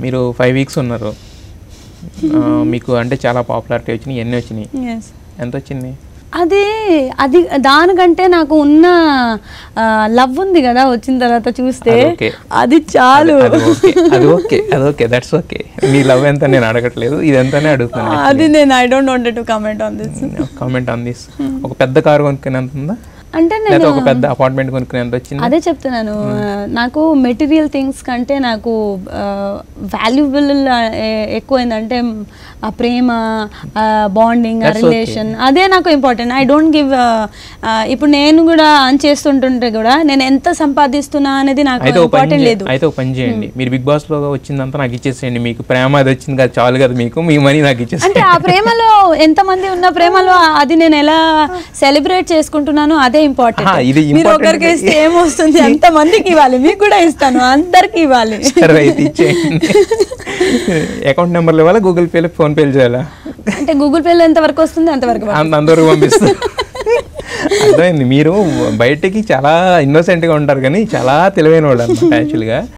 మీరు five weeks ఉన్నారు ఆ, మీకు అంటే చాలా పాపులారిటీ వచ్చినాయి ఎన్ని వచ్చినాయి Yes. ఎంత వచ్చింది అది అది దానికంటే నాకు ఉన్న లవ్ ఉంది కదా వచ్చిన తర్వాత చూస్తే అది okay. అది చాలు అది ఓకే అది ఓకే అది ఓకే దట్స్ ఓకే మీ లవ్ ఎంత నేను అడగట్లేదు ఇది ఎంతనే అడుగుతాను అది నేను I don't want to comment on this comment on this ఒక పెద్ద కారు కొనుక్కునే ఎంత ఉందా అంటే లేదా నేను ఒక పెద్ద అపార్ట్మెంట్ కొనుక్కునే ఎంత వచ్చింది అదే చెప్తున్నాను ఆ, నాకు మెటీరియల్ థింగ్స్ కంటే నాకు వాల్యుబుల్ ఎక్కువైందంటే ఆ ప్రేమ బాండింగ్ That's okay. రిలేషన్ అదే నాకు ఇంపార్టెంట్ ఐ డోంట్ గివ్ ఇప్పుడు నేను కూడా అన్ చేస్తుంటుంటే కూడా నేను ఎంత సంపాదిస్తున్నా అనేది నాకు అయితే ఒక పని ఇంపార్టెంట్ చే- లేదు అయితే ఒక పని చేయండి మీరు బిగ్ బాస్ లో వచ్చిందంతా నాకు ఇచ్చేసేయండి మీకు ప్రేమ అది వచ్చింది కదా చాలు కదా మీకు మీ మనీ నాకు అంటే ఇచ్చేసేయండి ఆ ప్రేమలో ఎంతమంది ఉన్న ప్రేమలో అది నేను ఎలా సెలబ్రేట్ చేసుకుంటున్నాను అదే ఇంపార్టెంట్ ఆహా, ఇది మీరు important. ఒకరికి ఇస్తే ఏమొస్తుంది ఎంత మందికి ఇవ్వాలి మీకు కూడా ఇస్తాను అందరికి ఇవ్వాలి సరే అయితే ఇచ్చేయండి అకౌంట్ నెంబర్లు ఇవ్వాలా గూగుల్ పేలో ఫోన్ పేలు చేయాలా అంటే గూగుల్ పేలో ఎంత వరకు వస్తుంది అంతవరకు పంపిస్తాను. అంత అందరూ పంపిస్తారు అర్థమైంది మీరు బయటికి చాలా innocent గా ఉంటారు కానీ చాలా తెలివైన వాళ్ళు అనమాట యాక్చువల్గా